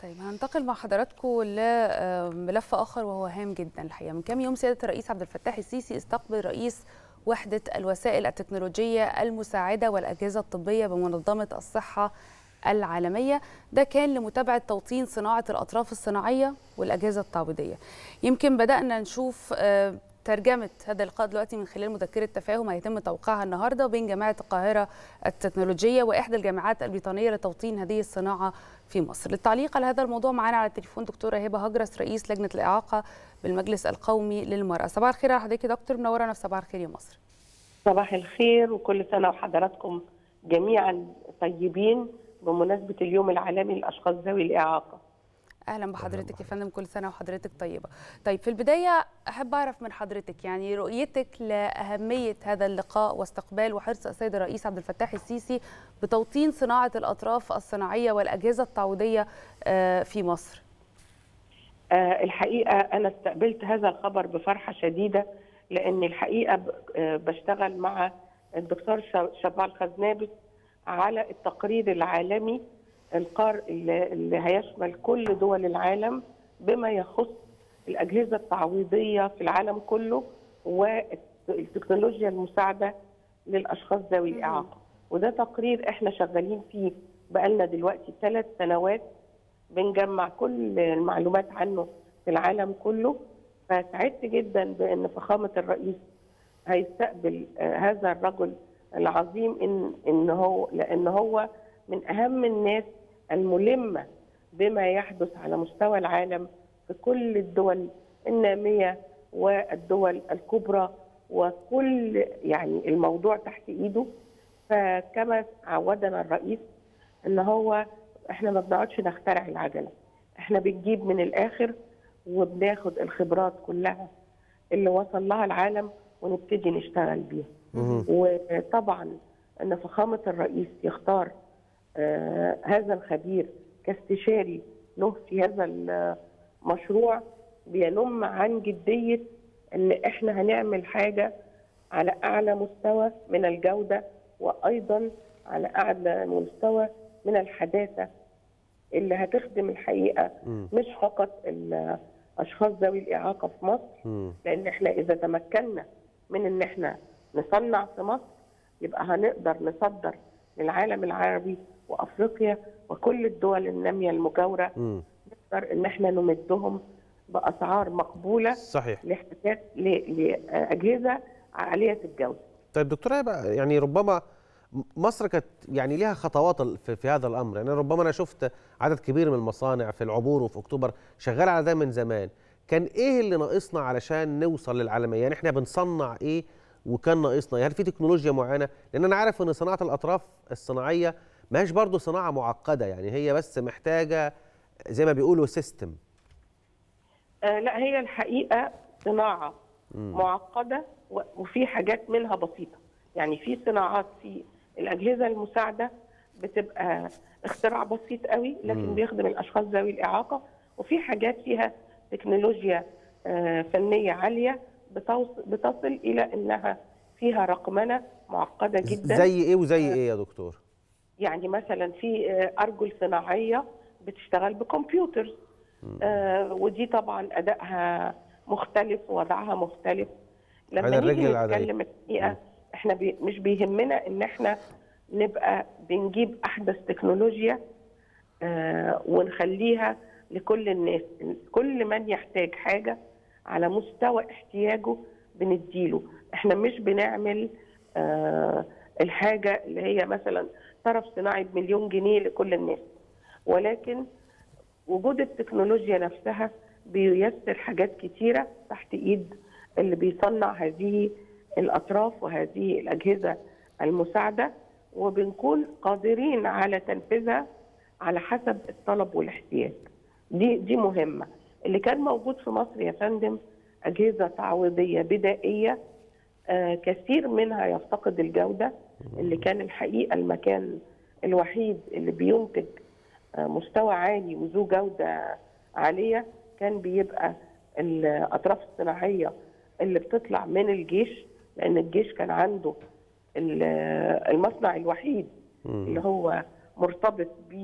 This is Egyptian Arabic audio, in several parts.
طيب هننتقل مع حضراتكم لملف اخر وهو هام جدا الحقيقه من كام يوم سياده الرئيس عبد الفتاح السيسي استقبل رئيس وحده الوسائل التكنولوجيه المساعده والاجهزه الطبيه بمنظمه الصحه العالميه ده كان لمتابعه توطين صناعه الاطراف الصناعيه والاجهزه التعويضيه يمكن بدانا نشوف ترجمة هذا اللقاء دلوقتي من خلال مذكرة تفاهم هيتم توقيعها النهاردة بين جامعة القاهرة التكنولوجية وإحدى الجامعات البريطانية لتوطين هذه الصناعة في مصر للتعليق على هذا الموضوع معنا على التليفون دكتورة هبة هجرس رئيس لجنة الإعاقة بالمجلس القومي للمرأة صباح الخير على حضرتك يا دكتور منورنا في صباح الخير يا مصر صباح الخير وكل سنة وحضراتكم جميعا طيبين بمناسبة اليوم العالمي للأشخاص ذوي الإعاقة اهلا بحضرتك يا فندم كل سنه وحضرتك طيبه طيب في البدايه احب اعرف من حضرتك يعني رؤيتك لاهميه هذا اللقاء واستقبال وحرص السيد الرئيس عبد الفتاح السيسي بتوطين صناعه الاطراف الصناعيه والاجهزه التعويضيه في مصر الحقيقه انا استقبلت هذا الخبر بفرحه شديده لان الحقيقه بشتغل مع الدكتور شبال خزنابس على التقرير العالمي القار اللي هيشمل كل دول العالم بما يخص الاجهزه التعويضيه في العالم كله والتكنولوجيا المساعده للاشخاص ذوي الاعاقه وده تقرير احنا شغالين فيه بقالنا دلوقتي ثلاث سنوات بنجمع كل المعلومات عنه في العالم كله فسعدت جدا بان فخامه الرئيس هيستقبل هذا الرجل العظيم ان ان هو لان هو من اهم الناس الملمه بما يحدث على مستوى العالم في كل الدول الناميه والدول الكبرى وكل يعني الموضوع تحت ايده فكما عودنا الرئيس ان هو احنا ما بنقعدش نخترع العجله احنا بنجيب من الاخر وبناخد الخبرات كلها اللي وصل لها العالم ونبتدي نشتغل بيها وطبعا ان فخامه الرئيس يختار آه هذا الخبير كاستشاري له في هذا المشروع بينم عن جديه ان احنا هنعمل حاجه على اعلى مستوى من الجوده وايضا على اعلى مستوى من الحداثه اللي هتخدم الحقيقه م. مش فقط الاشخاص ذوي الاعاقه في مصر م. لان احنا اذا تمكنا من ان احنا نصنع في مصر يبقى هنقدر نصدر للعالم العربي وافريقيا وكل الدول الناميه المجاوره نقدر ان احنا نمدهم باسعار مقبوله صحيح لاحتياج لاجهزه عاليه الجوده. طيب دكتوره هبه يعني ربما مصر كانت يعني ليها خطوات في, في هذا الامر يعني ربما انا شفت عدد كبير من المصانع في العبور وفي اكتوبر شغال على ده من زمان كان ايه اللي ناقصنا علشان نوصل للعالميه يعني احنا بنصنع ايه وكان ناقصنا يعني هل في تكنولوجيا معينه لان انا عارف ان صناعه الاطراف الصناعيه ما هيش برضه صناعه معقده يعني هي بس محتاجه زي ما بيقولوا سيستم آه لا هي الحقيقه صناعه مم. معقده وفي حاجات منها بسيطه يعني في صناعات في الاجهزه المساعده بتبقى اختراع بسيط قوي لكن مم. بيخدم الاشخاص ذوي الاعاقه وفي حاجات فيها تكنولوجيا آه فنيه عاليه بتصل الى انها فيها رقمنه معقده جدا زي ايه وزي ايه يا دكتور يعني مثلا في ارجل صناعيه بتشتغل بكمبيوتر آه ودي طبعا ادائها مختلف ووضعها مختلف لما نيجي نتكلم الحقيقه احنا بي مش بيهمنا ان احنا نبقى بنجيب احدث تكنولوجيا آه ونخليها لكل الناس كل من يحتاج حاجه على مستوى احتياجه بنديله احنا مش بنعمل آه الحاجه اللي هي مثلا طرف صناعي بمليون جنيه لكل الناس ولكن وجود التكنولوجيا نفسها بييسر حاجات كتيره تحت ايد اللي بيصنع هذه الاطراف وهذه الاجهزه المساعده وبنكون قادرين على تنفيذها على حسب الطلب والاحتياج دي دي مهمه اللي كان موجود في مصر يا فندم اجهزه تعويضيه بدائيه آه كثير منها يفتقد الجوده اللي كان الحقيقه المكان الوحيد اللي بينتج آه مستوى عالي وذو جوده عاليه كان بيبقى الاطراف الصناعيه اللي بتطلع من الجيش لان الجيش كان عنده المصنع الوحيد اللي هو مرتبط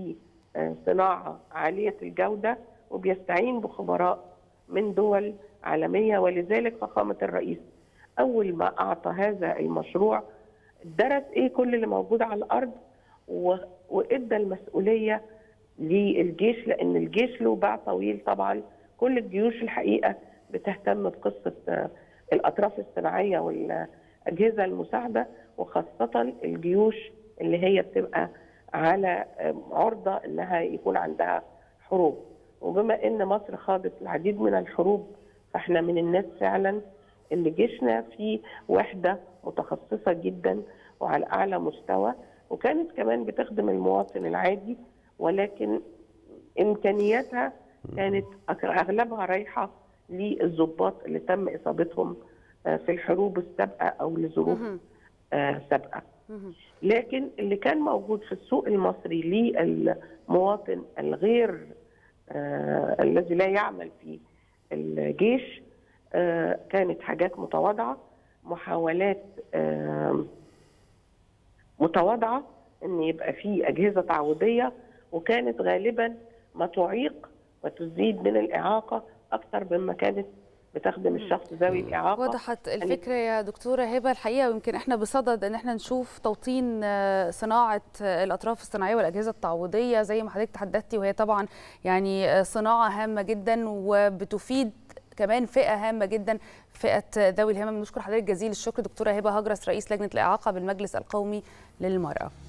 صناعه عاليه الجوده وبيستعين بخبراء من دول عالميه ولذلك فخامه الرئيس اول ما اعطى هذا المشروع درس ايه كل اللي موجود على الارض وادى المسؤوليه للجيش لان الجيش له باع طويل طبعا كل الجيوش الحقيقه بتهتم بقصه الاطراف الصناعيه والاجهزه المساعده وخاصه الجيوش اللي هي بتبقى على عرضه انها يكون عندها حروب وبما ان مصر خاضت العديد من الحروب فاحنا من الناس فعلا اللي جيشنا فيه وحده متخصصه جدا وعلى اعلى مستوى وكانت كمان بتخدم المواطن العادي ولكن امكانياتها كانت اغلبها رايحه للضباط اللي تم اصابتهم في الحروب السابقه او لظروف سابقه لكن اللي كان موجود في السوق المصري للمواطن الغير آه الذي لا يعمل في الجيش آه كانت حاجات متواضعه محاولات آه متواضعه ان يبقى في اجهزه تعويضيه وكانت غالبا ما تعيق وتزيد من الاعاقه اكثر مما كانت بتخدم الشخص ذوي الاعاقه وضحت الفكره يا دكتوره هبه الحقيقه ويمكن احنا بصدد ان احنا نشوف توطين صناعه الاطراف الصناعيه والاجهزه التعويضيه زي ما حضرتك تحدثتي وهي طبعا يعني صناعه هامه جدا وبتفيد كمان فئه هامه جدا فئه ذوي الهمم بنشكر حضرتك جزيل الشكر دكتوره هبه هجرس رئيس لجنه الاعاقه بالمجلس القومي للمراه